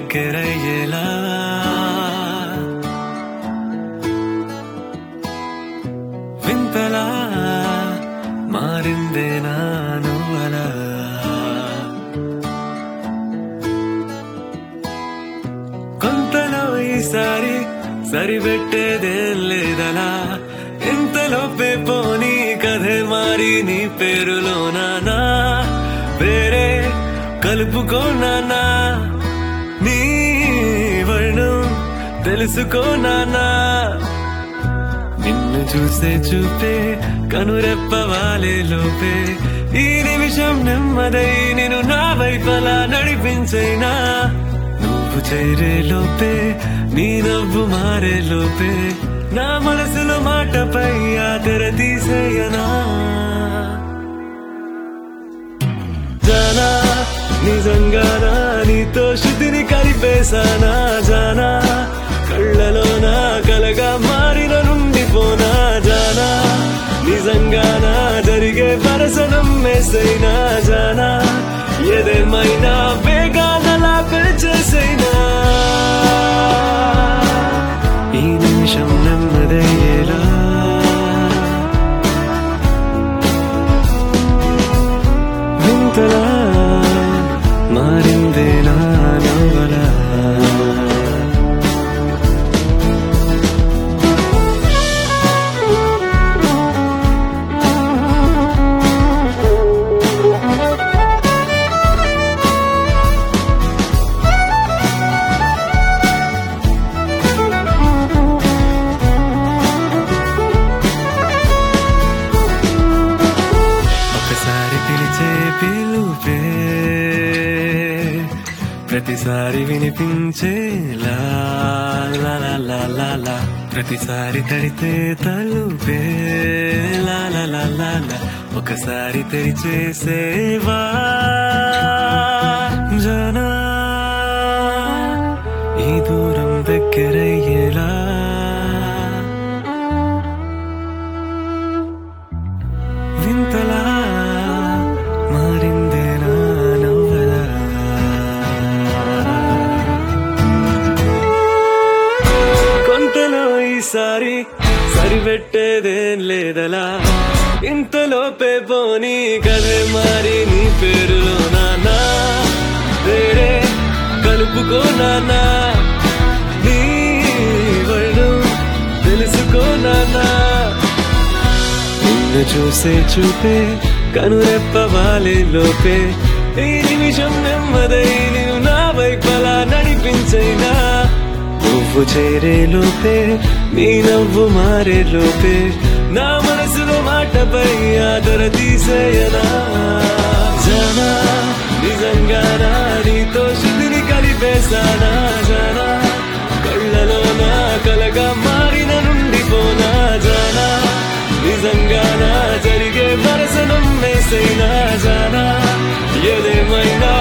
దగ్గరయ్యేలా వింతలా మారిందే నా నువ్వలా కొంతలో ఈసారి సరిపెట్టేదేం లేదలా ఇంతలోపే పోనీ కథే మారి నీ పేరులోనా నా వేరే కలుపుకోనా నీ వర్ణం తెలుసుకోనా నిన్ను చూసే చూపే కనురెప్పవాలే లోపే ఈ నిమిషం నెమ్మదై నేను నా వైపలా నడిపించైనా నువ్వు చేరే లోపే నీ నవ్వు మారే లోపే నా మనసులో మాటపై ఆ తెర తీసేయనా జానా నిజంగానా నీతో శృతిని కలిపేశానా జానా కళ్ళలోన కలగా మారిన నుండి పోనా జానా నిజంగానా జరిగే వరసనం మేసైనా జానా ఏదేమైనా వేగానలా పెంచేసైనా ఈ నిమిషం నెమ్మదయ్యేలా వింతలా మారిందే నా నవలా ఒకసారి పిలిచే పిలుపే ప్రతిసారి వినిపించే లా లా లా లా లా లా ప్రతిసారి తడితే తలుపే లా లా లా లా లా ఒకసారి తెరిచేసేవా జనా ఈ దూరం దగ్గరయ్యేలా వింతలా మారిందే నా నవ్వలా కొంతలో ఈసారి సరిపెట్టేదేం లేదలా ఇంతలోపే పోనీ కథే మారి నీ పేరులో నానా వేరే కలుపుకో నానా నీ వాళ్ళు తెలుసుకో నానా నిన్ను చూసే చూపే కనురెప్పవాలే లోపే ఈ నిమిషం నెమ్మదై నేను నా వైపలా నడిపించైనా నువ్వు చేరే లోపే నీ నవ్వు మారే లోపే నా మనసులో మాటపై ఆదర తీసేయనా జనా నిజంగానా నీతో శుద్ధిని కలిపేశానా జనా కళ్ళలో నా కలగా మారిన నుండి పోనా జానా నిజంగానా జరిగే వరసనం వేసైనా జానా ఏదేమైనా